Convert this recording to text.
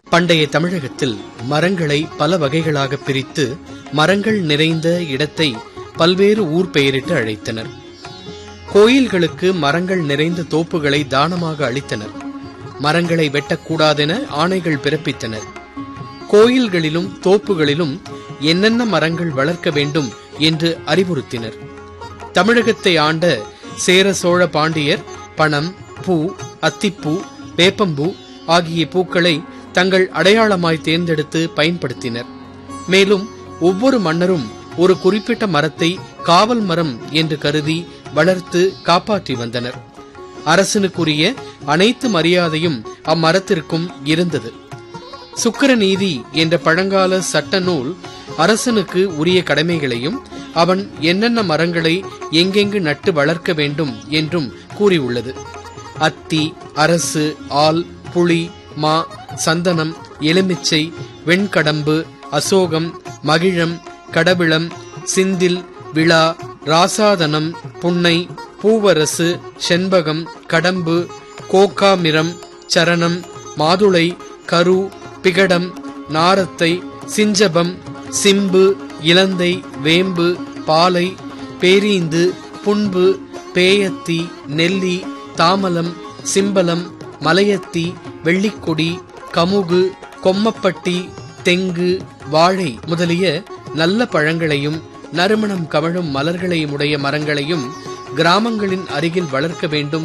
பண்டைய தமிழகத்தில் மரங்களை பல வகைகளாக பிரித்து மரங்கள் நிறைந்த இடத்தை பல்வேறு ஊர் பெயரிட்டு அழைத்தனர் கோயில்களுக்கு மரங்கள் நிறைந்த தோப்புகளை தானமாக அளித்தனர் மரங்களை வெட்டக்கூடாதென ஆணைகள் பிறப்பித்தனர் கோயில்களிலும் தோப்புகளிலும் என்னென்ன மரங்கள் வளர்க்க வேண்டும் என்று அறிவுறுத்தினர் தமிழகத்தை ஆண்ட சேர சோழ பாண்டியர் பணம் பூ அத்திப்பூ வேப்பம்பூ ஆகிய பூக்களை தங்கள் அடையாளமாய் தேர்ந்தெடுத்து பயன்படுத்தினர் மேலும் ஒவ்வொரு மன்னரும் ஒரு குறிப்பிட்ட மரத்தை காவல் மரம் என்று கருதி வளர்த்து காப்பாற்றி வந்தனர் அரசனுக்குரிய அனைத்து மரியாதையும் அம்மரத்திற்கும் இருந்தது சுக்கிரநீதி என்ற பழங்கால சட்ட நூல் அரசனுக்கு உரிய கடமைகளையும் அவன் என்னென்ன மரங்களை எங்கெங்கு நட்டு வளர்க்க வேண்டும் என்றும் கூறியுள்ளது அத்தி அரசு ஆல் புளி மா சந்தனம் எலுமிச்சை வெண்கடம்பு அசோகம் மகிழம் கடவிளம் சிந்தில் விழா ராசாதனம் புன்னை பூவரசு செண்பகம் கடம்பு கோக்காமிரம் சரணம் மாதுளை கரு பிகடம் நாரத்தை சிஞ்சபம் சிம்பு இலந்தை வேம்பு பாலை பேரீந்து புண்பு பேயத்தி நெல்லி தாமலம் சிம்பலம் மலையத்தி வெள்ளிக்கொடி கமுகு கொம்மப்பட்டி தெங்கு வாழை முதலிய நல்ல பழங்களையும் நறுமணம் கமழும் மலர்களையும் உடைய மரங்களையும் கிராமங்களின் அருகில் வளர்க்க வேண்டும்